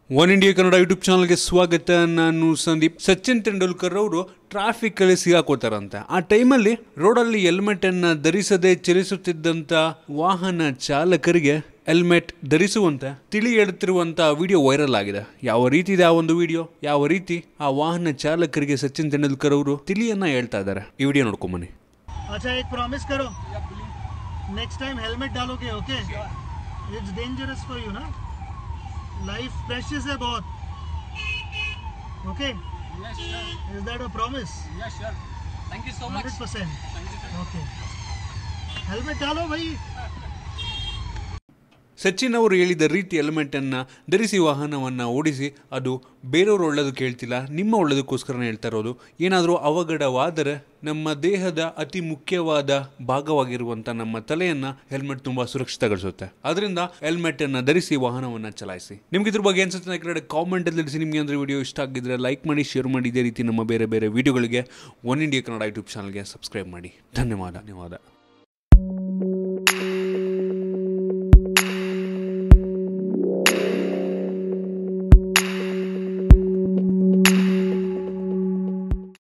One India Kannada YouTube ಚಾನಲ್ಗೆ ಸ್ವಾಗತ ನಾನು ಸಂದೀಪ್ ಸಚಿನ್ ತೆಂಡೂಲ್ಕರ್ ಅವರು ಟ್ರಾಫಿಕ್ ಅಲ್ಲಿ ಸಿಗಾಕೋತಾರಂತೆ ಆ ಟೈಮಲ್ಲಿ ರೋಡಲ್ಲಿ ಹೆಲ್ಮೆಟ್ ಅನ್ನ ಧರಿಸದೆ ಚಲಿಸುತ್ತಿದ್ದಂತ ವಾಹನ ಚಾಲಕರಿಗೆ ಹೆಲ್ಮೆಟ್ ಧರಿಸುವಂತೆ ತಿಳಿ ಹೇಳುತ್ತಿರುವಂತ ವಿಡಿಯೋ ವೈರಲ್ ಆಗಿದೆ ಯಾವ ರೀತಿ ಇದೆ ಆ ಒಂದು ವಿಡಿಯೋ ಯಾವ ರೀತಿ ಆ ವಾಹನ ಚಾಲಕರಿಗೆ ಸಚಿನ್ ತೆಂಡೂಲ್ಕರ್ ಅವರು ತಿಳಿಯನ್ನ ಹೇಳ್ತಾ ಇದ್ದಾರೆ ಈ ವಿಡಿಯೋ ನೋಡ್ಕೊಂಬನ್ನಿ अच्छा एक प्रॉमिस करो नेक्स्ट टाइम हेलमेट डालोगे okay it's dangerous for you ना लाइफ प्रेशियस है बहुत okay Yes, sir. Is that a promise Yes, sir. Thank you so much. 100% Thank you, sir. Okay helmet डालो भाई ಸಚಿನ್ ಅವರು ಹೇಳಿದ ರೀತಿ ಹೆಲ್ಮೆಟ್ ಅನ್ನ ಧರಿಸಿ ವಾಹನವನ್ನ ಓಡಿಸಿ ಅದು ಬೇರೆಯವರು ಒಳ್ಳೇದು ಕೇಳ್ತಿಲ್ಲ ನಿಮ್ಮ ಒಳ್ಳೇದಕ್ಕೋಸ್ಕರನೇ ಹೇಳ್ತಾ ಇರೋದು ಏನಾದರೂ ಅವಘಡವಾದರೆ ನಮ್ಮ ದೇಹದ ಅತಿ ಮುಖ್ಯವಾದ ಭಾಗವಾಗಿರುವಂಥ ನಮ್ಮ ತಲೆಯನ್ನ ಹೆಲ್ಮೆಟ್ ತುಂಬಾ ಸುರಕ್ಷಿತಗೊಳಿಸುತ್ತೆ ಅದರಿಂದ ಹೆಲ್ಮೆಟ್ ಅನ್ನ ಧರಿಸಿ ವಾಹನವನ್ನ ಚಲಾಯಿಸಿ ನಿಮ್ಗೆ ಇದ್ರ ಬಗ್ಗೆ ಅನ್ಸುತ್ತೆ ನಾ ಕೆಳಗಡೆ ಕಾಮೆಂಟ್ ಅಲ್ಲಿ ತಿಳಿಸಿ ನಿಮಗೆ ಅಂದ್ರೆ ವಿಡಿಯೋ ಇಷ್ಟ ಆಗಿದ್ರೆ ಲೈಕ್ ಮಾಡಿ ಶೇರ್ ಮಾಡಿ ಇದೇ ರೀತಿ ನಮ್ಮ ಬೇರೆ ಬೇರೆ ವಿಡಿಯೋಗಳಿಗೆ ಒನ್ ಇಂಡಿಯಾ ಕನ್ನಡ ಯೂಟ್ಯೂಬ್ ಚಾನಲ್ಗೆ ಸಬ್ಸ್ಕ್ರೈಬ್ ಮಾಡಿ ಧನ್ಯವಾದ ಧನ್ಯವಾದ